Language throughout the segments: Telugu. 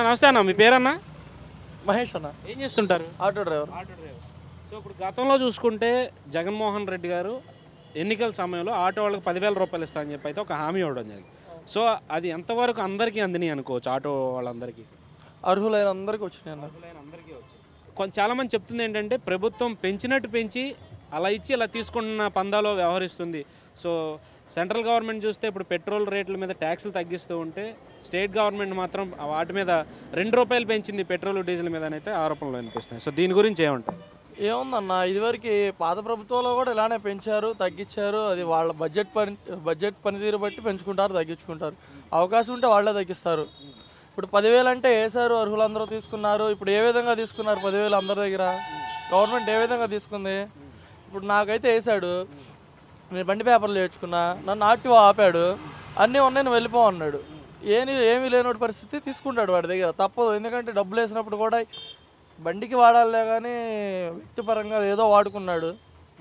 నమస్తే అన్న మీ పేరన్నా మహేష్ అన్న ఏం చేస్తుంటారు auto driver auto driver so ఇప్పుడు గతంలో చూసుకుంటే జగన్మోహన్ రెడ్డి గారు ఎన్నికల సమయంలో ఆటో వాళ్ళకి పదివేల రూపాయలు ఇస్తా అని చెప్పి అయితే ఒక హామీ ఇవ్వడం జరిగింది సో అది ఎంతవరకు అందరికీ అందిని అనుకోవచ్చు ఆటో వాళ్ళందరికీ అర్హులైన అందరికి వచ్చినాయి అన్న అందరికీ కొంచెం చాలామంది చెప్తుంది ఏంటంటే ప్రభుత్వం పెంచినట్టు పెంచి అలా ఇచ్చి ఇలా తీసుకున్న పందాలో వ్యవహరిస్తుంది సో సెంట్రల్ గవర్నమెంట్ చూస్తే ఇప్పుడు పెట్రోల్ రేట్ల మీద ట్యాక్సులు తగ్గిస్తూ ఉంటే స్టేట్ గవర్నమెంట్ మాత్రం వాటి మీద రెండు రూపాయలు పెంచింది పెట్రోల్ డీజిల్ మీద అయితే ఆరోపణలు అనిపిస్తున్నాయి సో దీని గురించి ఏమంటారు ఏముందన్న ఇదివరకు పాత ప్రభుత్వంలో కూడా ఇలానే పెంచారు తగ్గించారు అది వాళ్ళ బడ్జెట్ పని బడ్జెట్ పనితీరు బట్టి పెంచుకుంటారు తగ్గించుకుంటారు అవకాశం ఉంటే వాళ్ళే తగ్గిస్తారు ఇప్పుడు పదివేలు అంటే వేసారు అర్హులందరూ తీసుకున్నారు ఇప్పుడు ఏ విధంగా తీసుకున్నారు పదివేలు అందరి దగ్గర గవర్నమెంట్ ఏ విధంగా తీసుకుంది ఇప్పుడు నాకైతే వేసాడు నేను బండి పేపర్లు నేర్చుకున్నా నన్ను ఆర్టీఓ ఆపాడు అన్నీ ఉన్నాయి నువ్వు వెళ్ళిపో అన్నాడు ఏమి ఏమీ లేనోటి పరిస్థితి తీసుకుంటాడు వాడి దగ్గర తప్పదు ఎందుకంటే డబ్బులు వేసినప్పుడు కూడా బండికి వాడాలే కానీ వ్యక్తిపరంగా ఏదో వాడుకున్నాడు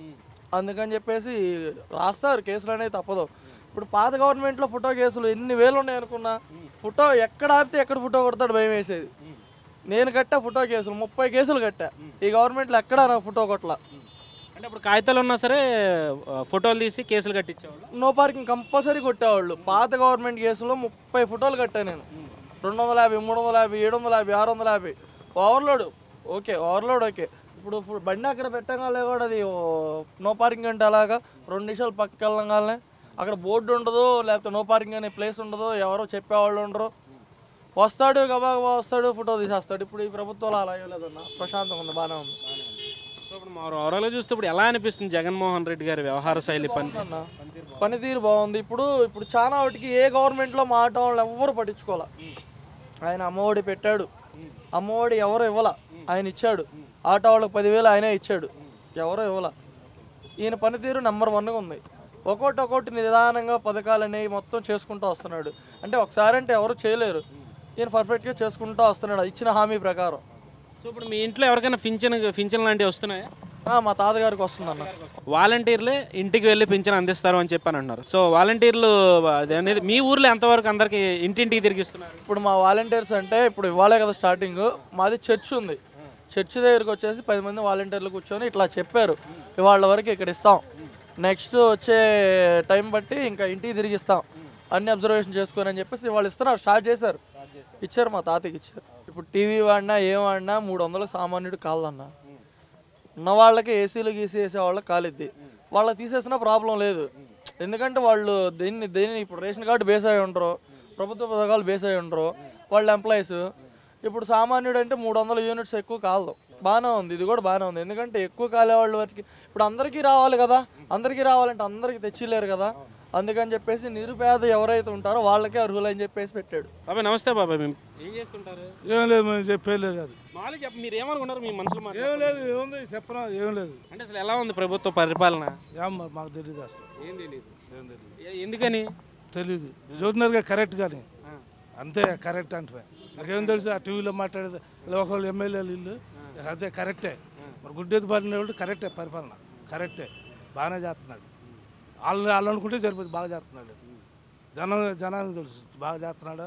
అందుకని చెప్పేసి రాస్తారు కేసులు అనేవి తప్పదు ఇప్పుడు పాత గవర్నమెంట్లో ఫోటో కేసులు ఎన్ని వేలు ఉన్నాయి అనుకున్నా ఫోటో ఎక్కడ ఆపితే ఎక్కడ ఫోటో కొడతాడు భయం వేసేది నేను కట్టా ఫోటో కేసులు ముప్పై కేసులు కట్టా ఈ గవర్నమెంట్లో ఎక్కడా నాకు ఫోటో కొట్ల అంటే ఇప్పుడు కాగితాలు ఉన్నా సరే ఆ, ఫోటోలు తీసి కేసులు కట్టించేవాళ్ళు నో పార్కింగ్ కంపల్సరీ కొట్టేవాళ్ళు పాత గవర్నమెంట్ కేసులో ముప్పై ఫోటోలు కట్టా నేను రెండు వందల యాభై మూడు వందల యాభై ఏడు వందల యాభై ఆరు వందల యాభై ఓవర్లోడ్ ఓకే ఓవర్లోడ్ ఓకే ఇప్పుడు ఇప్పుడు బండి అక్కడ పెట్టగానే కూడా అది ఓ, నో పార్కింగ్ అంటే అలాగా రెండు నిమిషాలు పక్కకి వెళ్ళగానే అక్కడ బోర్డు ఉండదు లేకపోతే నో పార్కింగ్ అనే ప్లేస్ ఉండదు ఎవరో చెప్పేవాళ్ళు ఉండరు వస్తాడు గబా గబా వస్తాడు ఫోటో తీసేస్తాడు ఇప్పుడు ఈ ప్రభుత్వాలు అలా ఏం లేదన్న ప్రశాంతంగా ఉంది బాగానే ఉంది సో ఇప్పుడు మా ఓవరాల్గా చూస్తే ఇప్పుడు ఎలా అనిపిస్తుంది జగన్మోహన్ రెడ్డి గారి వ్యవహార శైలి పని అన్న పనితీరు బాగుంది ఇప్పుడు ఇప్పుడు చాలా వాటికి ఏ గవర్నమెంట్లో మా ఆటో వాళ్ళు ఎవ్వరు పట్టించుకోవాలా ఆయన అమ్మఒడి పెట్టాడు అమ్మఒడి ఎవరు ఇవ్వాల ఆయన ఇచ్చాడు ఆటో వాళ్ళకి పదివేలు ఆయనే ఇచ్చాడు ఎవరో ఇవ్వాల ఈయన పనితీరు నెంబర్ వన్గా ఉంది ఒక్కొక్కటి ఒక్కొక్కటి నిదానంగా పథకాలు అనేవి మొత్తం చేసుకుంటూ వస్తున్నాడు అంటే ఒకసారి అంటే ఎవరు చేయలేరు ఈయన పర్ఫెక్ట్గా చేసుకుంటూ వస్తున్నాడు ఇచ్చిన హామీ ప్రకారం సో ఇప్పుడు మీ ఇంట్లో ఎవరికైనా పింఛన్ పింఛన్ లాంటివి వస్తున్నాయా ఆ, మా తాతగారికి వస్తుందన్న వాలంటీర్లే ఇంటికి వెళ్ళి పింఛన్ అందిస్తారు అని చెప్పని అంటున్నారు సో వాలంటీర్లు అది అనేది మీ ఊర్లో ఎంతవరకు అందరికి ఇంటింటికి తిరిగిస్తున్నారు ఇప్పుడు మా వాలంటీర్స్ అంటే ఇప్పుడు ఇవ్వాలే కదా స్టార్టింగ్ మాది చర్చ్ ఉంది చర్చ్ దగ్గరికి వచ్చేసి పది మంది వాలంటీర్లు కూర్చొని ఇట్లా చెప్పారు ఇవాళ వరకు ఇక్కడ ఇస్తాం నెక్స్ట్ వచ్చే టైం బట్టి ఇంకా ఇంటికి తిరిగి ఇస్తాం అన్ని అబ్జర్వేషన్ చేసుకొని అని చెప్పేసి వాళ్ళు ఇస్తున్నారు స్టార్ట్ చేశారు ఇచ్చారు మా తాతకి ఇచ్చారు ఇప్పుడు టీవీ వాడినా ఏం వాడినా మూడు వందలు సామాన్యుడు కాళ్ళన్నా ఉన్న వాళ్ళకి ఏసీలు గీసీ వేసే వాళ్ళకి కాలిద్ది వాళ్ళకి తీసేసినా ప్రాబ్లం లేదు ఎందుకంటే వాళ్ళు దీన్ని దేన్ని ఇప్పుడు రేషన్ కార్డు బేస్ అయి ఉండరు ప్రభుత్వ పథకాలు బేస్ అయి ఉండరు వాళ్ళు ఎంప్లాయీస్ ఇప్పుడు సామాన్యుడు అంటే మూడు వందల యూనిట్స్ ఎక్కువ కాలదు బాగానే ఉంది ఇది కూడా బాగానే ఉంది ఎందుకంటే ఎక్కువ కాలే వాళ్ళ వరకు ఇప్పుడు అందరికీ రావాలి కదా అందరికీ రావాలంటే అందరికీ తెచ్చిలేరు కదా అందుకని చెప్పేసి నిరుపేద ఎవరైతే ఉంటారో వాళ్ళకే అర్హులని చెప్పేసి పెట్టాడు బాబాయ్ నమస్తే బాబాయ్ మేము ఏం చేస్తుంటారు ఏం లేదు మేము చెప్పేది కాదు మామూలుగా చెప్ప మీరు ఏమనుకున్నారు మీ మనసులో మాట ఏం లేదు ఏముంది చెప్పరా ఏం లేదు అంటే అసలు ఎలా ఉంది ప్రభుత్వ పరిపాలన ఏం మా- మాకు తెలియదు అసలు ఏం తెలియదు ఏం తెలియదు ఏ- ఎందుకని తెలీదు జోడినర్గా కరెక్ట్ కానీ అంతే కరెక్ట్ అంటే నాకేం తెలుసు ఆ టీవీలో మాట్లాడేది ఒకళ్ళు ఎమ్మెల్యేలు ఇల్లు అంతే కరెక్టే మరి గుడ్డెత్తి పాలిన వాళ్ళు కరెక్టే పరిపాలన కరెక్టే బాగానే చేస్తున్నాడు వాళ్ళు వాళ్ళు అనుకుంటే సరిపోతుంది బాగా చేస్తున్నాడు జనం జనానికి తెలుసు బాగా చేస్తున్నాడు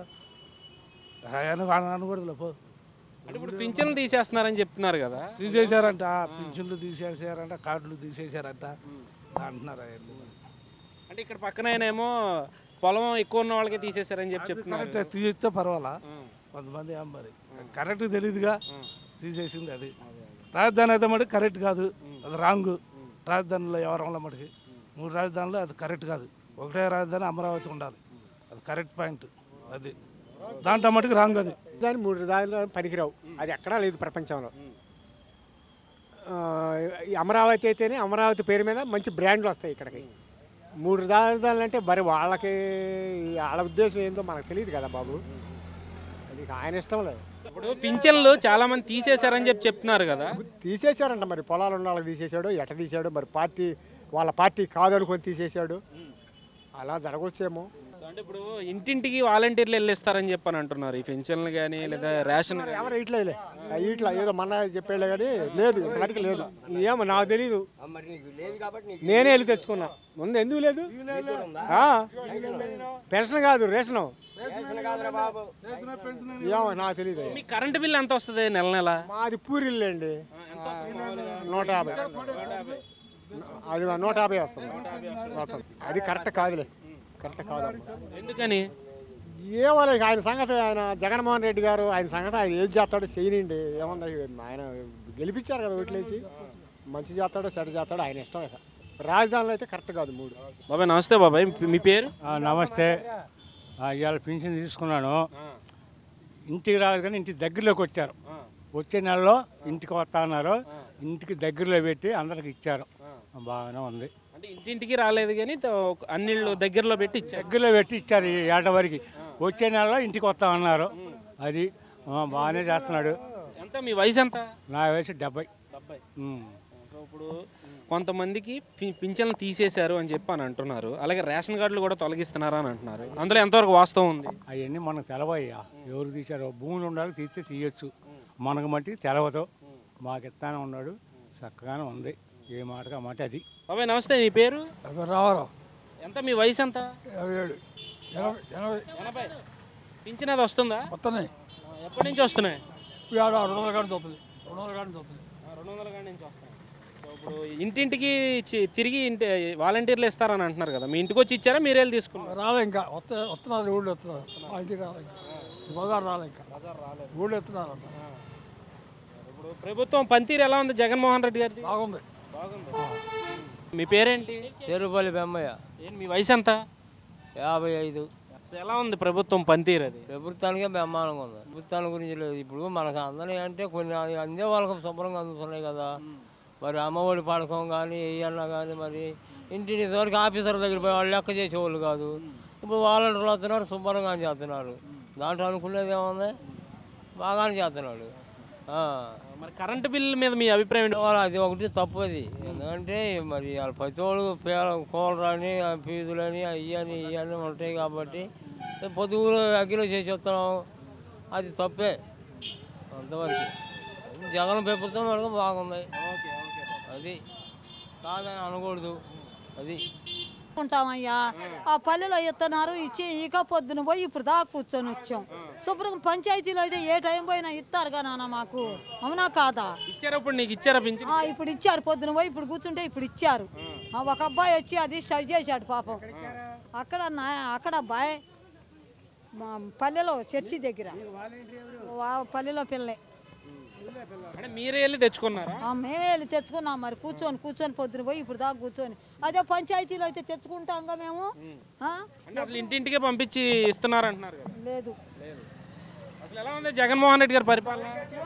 ఆయన అనకూడదులే పో అంటే ఇప్పుడు పింఛన్లు తీసేస్తున్నారని చెప్తున్నారు కదా తీసేశారంట పింఛన్లు తీసేసారంట కార్డులు తీసేశారంట అంటున్నారు అవన్నీ. అంటే ఇక్కడ పక్కన ఆయనేమో పొలం ఎక్కువ ఉన్న వాళ్ళకి తీసేశారని చెప్పి చెప్తున్నారు కరెక్ట్ తీస్తే పర్వాలా కొంతమంది ఏం మరి కరెక్ట్ తెలియదుగా తీసేసింది అది రాజధాని అయితే మటుకు కరెక్ట్ కాదు అది రాంగ్ రాజధానిలో ఎవరంలో మటుకి మూడు రాజధానులు అది కరెక్ట్ కాదు ఒకటే రాజధాని అమరావతి ఉండాలి అది కరెక్ట్ పాయింట్ అది దాంట్లో మటుకు రాంగ్ అది దాని మూడు దానిలో పనికిరావు అది ఎక్కడా లేదు ప్రపంచంలో ఆ, ఈ అమరావతి అయితేనే అమరావతి పేరు మీద మంచి బ్రాండ్లు వస్తాయి ఇక్కడికి మూడు రాజధానులు అంటే మరి వాళ్ళకి వాళ్ళ ఉద్దేశం ఏందో మనకు తెలియదు కదా బాబు అది ఇక ఆయన ఇష్టం లేదు ఇప్పుడు పింఛన్లు చాలా మంది తీసేశారని చెప్పి చెప్తున్నారు కదా తీసేశారంట మరి పొలాలు ఉన్న వాళ్ళకి తీసేశాడు ఎట తీసాడు మరి పార్టీ వాళ్ళ పార్టీ కాదనుకొని తీసేశాడు అలా జరగవచ్చేమో సో అంటే ఇప్పుడు ఇంటింటికి వాలంటీర్లు వెళ్ళిస్తారని చెప్పని అంటున్నారు ఈ పెన్షన్లు కానీ లేదా రేషన్ మరి ఎవరు ఇట్లేదులే ఇట్లా ఏదో మన చెప్పేలే కానీ లేదు ఇంతవరకు లేదు ఏమో నాకు తెలీదు నేనే వెళ్ళి తెచ్చుకున్నా ముందు ఎందుకు లేదు ఆ, పెన్షన్ కాదు రేషను ఏమో నాకు తెలియదు మీ కరెంటు బిల్ ఎంత వస్తుంది నెల నెల మాది పూరిల్లు అండి నూట యాభై అది నూట యాభై వస్తుంది మొత్తం అది కరెక్ట్ కాదులే కరెక్ట్ కాదమ్మా ఎందుకని ఏమో ఇక ఆయన సంగతి ఆయన జగన్మోహన్ రెడ్డి గారు ఆయన సంగతి ఆయన ఏం చేస్తాడో చేయనండి ఏమన్నా ఆయన గెలిపించారు కదా ఓట్లేసి మంచి చేస్తాడో చెడ్డ చేస్తాడో ఆయన ఇష్టం ఇక రాజధానిలో అయితే కరెక్ట్ కాదు మూడు బాబాయ్ నమస్తే బాబాయ్ మీ పేరు ఆ, నమస్తే ఆ, ఇవాళ పెన్షన్ తీసుకున్నాను ఇంటికి రాలేదు కానీ ఇంటి దగ్గరలోకి వచ్చారు వచ్చే నెలలో ఇంటికి వస్తా అన్నారు ఇంటికి దగ్గరలో పెట్టి అందరికి ఇచ్చారు బాగానే ఉంది అంటే ఇంటింటికి రాలేదు కానీ త- ఒక అన్నిళ్ళు దగ్గరలో పెట్టి ఇచ్చారు దగ్గరలో పెట్టి ఇచ్చారు ఈ ఏట వరకు వచ్చే నెలలో ఇంటికి వస్తా అన్నారు అది ఆ, బాగానే చేస్తున్నాడు ఎంత మీ వయసు ఎంత నా వయసు డెబ్బై డెబ్బై ఉమ్. సో ఇప్పుడు కొంతమందికి పి- పింఛన్లు తీసేశారు అని చెప్పి అని అంటున్నారు అలాగే రేషన్ కార్డులు కూడా తొలగిస్తున్నారా అని అంటున్నారు అందులో ఎంతవరకు వాస్తవం ఉంది అవన్నీ మనకు తెలవయ్యా ఎవరు తీశారో భూములు ఉండాలి తీస్తే తీయచ్చు మనకు మట్టి తెలవదు మాకు ఇస్తానే ఉన్నాడు చక్కగానే ఉంది ఏ మాటగా మాట అది బాబాయ్ నమస్తే నీ పేరు రావారావు ఎంత మీ వయసు ఎంత యాభై ఏడు ఎనభై ఎనభై ఎనభై పింఛన్ అది వస్తుందా వస్తున్నాయి ఆ, ఎప్పటి నుంచి వస్తున్నాయి ఇప్పుడు ఆడ రెండు వందల కాడి చూస్తుంది రెండు వందల కాడి చూస్తుంది ఆ, రెండు వందల కాడి నుంచి వస్తున్నాయి సో ఇప్పుడు ఇంటింటికి చి- తిరిగి ఇంటి వాలంటీర్లు ఇస్తారని అంటున్నారు కదా మీ ఇంటికి వచ్చి ఇచ్చారా మీరే వెళ్ళి తీసుకున్నారు రాలే ఇంకా వస్తే వస్తున్నారు ఊళ్ళో వస్తున్నారు మా ఇంటికి రాలే ఇంకా ఈ బజార్ రాలే ఇంకా ఊళ్ళో వస్తున్నారు అంట ఇప్పుడు ప్రభుత్వం పనితీరు ఎలా ఉంది జగన్మోహన్ రెడ్డి గారిది బాగుంది బాగుంది మీ పేరేంటి చెరుపల్లి బెమ్మయ్య ఏంటి మీ వయసు ఎంత యాభై ఐదు సో ఎలా ఉంది ప్రభుత్వం పనితీరు అది ప్రభుత్వానికే బ్రహ్మాండంగా ఉంది ప్రభుత్వాల గురించి లేదు ఇప్పుడు మనకు అందరి అంటే కొన్ని అందే వాళ్ళకి శుభ్రంగా అందుతున్నాయి కదా మరి అమ్మఒడి పథకం కానీ ఏయన్నా కానీ మరి ఇంటిని ఇదివరకు ఆఫీసర్ దగ్గర పోయి వాళ్ళు లెక్క చేసేవాళ్ళు కాదు ఇప్పుడు వాలంటీర్లు వస్తున్నారు శుభ్రంగా చేస్తున్నారు దాంట్లో అనుకునేది ఏముంది బాగానే చేస్తున్నాడు ఆ. మరి కరెంటు బిల్లు మీద మీ అభిప్రాయం ఏంటి? వాళ్ళ అది ఒకటి తప్పది ఎందుకంటే మరి వాళ్ళ ప్రతి వాళ్ళు పేద కూలరని ఫీజులని అయ్యని ఇవన్నీ ఉంటాయి కాబట్టి పొదుగులు అగ్గిలో చేసి వస్తున్నాం అది తప్పే అంతవరకు జగన్ ప్రభుత్వం వరకు బాగుంది అది కాదని అనకూడదు అది ఉంటామయ్యా ఆ పల్లెలో ఇస్తున్నారు ఇచ్చి ఇక పొద్దున పోయి ఇప్పుడు దాకా కూర్చొని వచ్చాం శుభ్రంగా పంచాయతీలో అయితే ఏ టైం పోయినా ఇస్తారుగా నాన్న మాకు అవునా కాదా ఇచ్చారా ఇప్పుడు నీకు ఇచ్చారా పింఛన్ ఆ, ఇప్పుడు ఇచ్చారు పొద్దున పోయి ఇప్పుడు కూర్చుంటే ఇప్పుడు ఇచ్చారు ఆ, ఒక అబ్బాయి వచ్చి అది స్టడీ చేశాడు పాపం అక్కడ నా అక్కడ అబ్బాయి మా పల్లెలో చర్చి దగ్గర వా- పల్లెలో పిల్లలే అంటే మీరే వెళ్ళి తెచ్చుకున్నారా ఆ, మేమే వెళ్ళి తెచ్చుకున్నాం మరి కూర్చొని కూర్చొని పొద్దున పోయి ఇప్పుడు దాకా కూర్చొని అదే పంచాయతీలో అయితే తెచ్చుకుంటాంగా మేము ఆ? అంటే అసలు ఇంటింటికే పంపించి ఇస్తున్నారు అంటున్నారు కదా లేదు అసలు ఎలా ఉంది జగన్మోహన్ రెడ్డి గారి పరిపాలన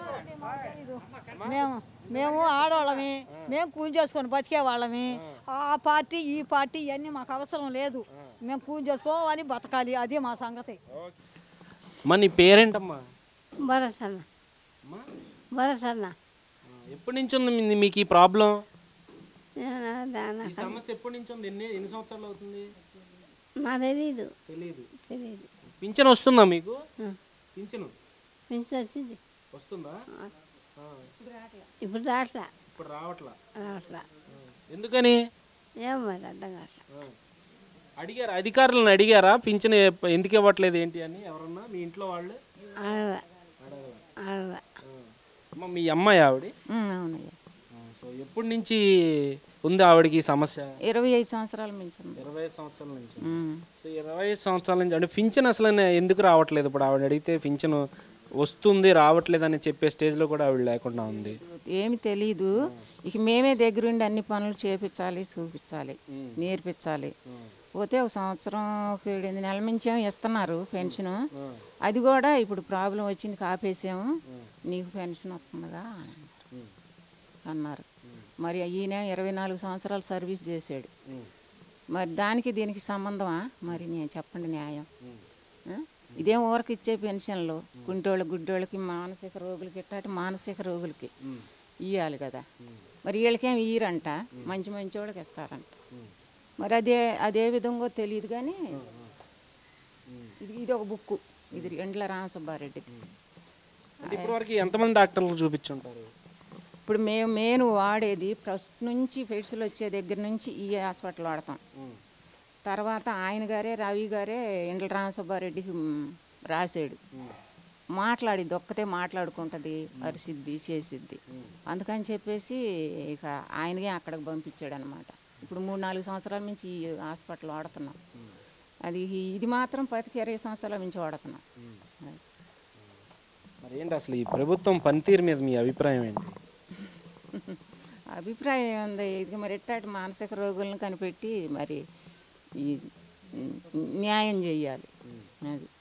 మేము మేము ఆడవాళ్ళమి మేము కూలి చేసుకొని బతికే వాళ్ళమి ఆ పార్టీ ఈ పార్టీ ఇవన్నీ మాకు అవసరం లేదు మేము కూలి చేసుకోవాలి బతకాలి అది మా సంగతి మరి నీ పేరేంటమ్మా భరతన్న అమ్మా? భరతన్న ఆ, ఎప్పటి నుంచి ఉంది మీ- మీకు ఈ ప్రాబ్లం దాన ఈ సమస్య ఎప్పటి నుంచి ఉంది ఎన్ని ఎన్ని సంవత్సరాలు అవుతుంది మా తెలీదు తెలియదు తెలీదు పింఛన్ వస్తుందా మీకు పింఛను పెంచి వచ్చింది వస్తుందా ఆ, ఇప్పుడు రాట్లా ఇప్పుడు రావట్లా రావట్లా ఆ, ఎందుకని ఏం మరి అర్థం కావట్లా ఆ. అడిగారా అధికారులను అడిగారా పింఛన్ ఎప్ప- ఎందుకు ఇవ్వట్లేదు ఏంటి అని ఎవరన్నా మీ ఇంట్లో వాళ్ళు ఆడదా ఆడదా అమ్మ మీ అమ్మాయి ఆవిడ అవునయ్యా సో ఎప్పటి నుంచి ఉంది ఆవిడకి ఈ సమస్య ఇరవై ఐదు సంవత్సరాల మించి ఉంది. ఇరవై సంవత్సరాల నుంచి ఉమ్. సో ఇరవై సంవత్సరాల నుంచి అంటే పింఛన్ అసలు ఎందుకు రావట్లేదు ఇప్పుడు ఆవిడ అడిగితే పింఛన్ వస్తుంది రావట్లేదు అని చెప్పే స్టేజ్లో కూడా ఆవిడ లేకుండా ఉంది ఏమి తెలీదు ఇక మేమే దగ్గరుండి అన్ని పనులు చేపించాలి చూపించాలి నేర్పించాలి పోతే ఒక సంవత్సరం ఒక ఏడెనిమిది నెలల నుంచి ఏమో ఇస్తున్నారు పెన్షన్ అది కూడా ఇప్పుడు ప్రాబ్లం వచ్చింది ఆపేసాము నీకు పెన్షన్ వస్తుందిగా అని అన్నారు. అన్నారు మరి ఈయన ఇరవై నాలుగు సంవత్సరాలు సర్వీస్ చేశాడు మరి దానికి దీనికి సంబంధమా మరి నేను చెప్పండి న్యాయం ఆ? ఇదేం ఊరికి ఇచ్చే పెన్షన్లు కుంటోళ్ళ గుడ్డోళ్ళకి మానసిక రోగులకి ఇట్టాటి మానసిక రోగులకి ఇవ్వాలి కదా మరి వీళ్ళకేం ఇయ్యరంట మంచి మంచి వాళ్ళకి ఇస్తారంట మరి అదే అదే విధంగా తెలియదు కానీ ఇది ఇది ఒక బుక్కు ఇది ఎండ్ల రామసుబ్బారెడ్డిది అంటే ఇప్పటివరకు ఎంతమంది డాక్టర్లు చూపించుంటారు ఇప్పుడు మేము మెయిన్ వాడేది ఫస్ట్ నుంచి ఫెడ్స్లు వచ్చే దగ్గర నుంచి ఈ హాస్పిటల్ వాడతాం తర్వాత ఆయన గారే రవి గారే ఇండ్ల రామసుబ్బారెడ్డికి మ్, రాశాడు మాట్లాడిద్ది ఒక్కతే మాట్లాడుకుంటుంది అరిసిద్ది చేసిద్ది అందుకని చెప్పేసి ఇక ఆయనకే అక్కడికి పంపించాడు అనమాట ఇప్పుడు మూడు నాలుగు సంవత్సరాల నుంచి ఈ హాస్పిటల్ వాడుతున్నాం అది ఇది మాత్రం పదికి ఇరవై సంవత్సరాల నుంచి వాడుతున్నాం అది. మరి ఏంటి అసలు ఈ ప్రభుత్వం పనితీరు మీద మీ అభిప్రాయం ఏంటి అభిప్రాయం ఉంది ఇది మరి ఎట్టాటి మానసిక రోగులను కనిపెట్టి మరి ఈ న్యాయం చేయాలి అది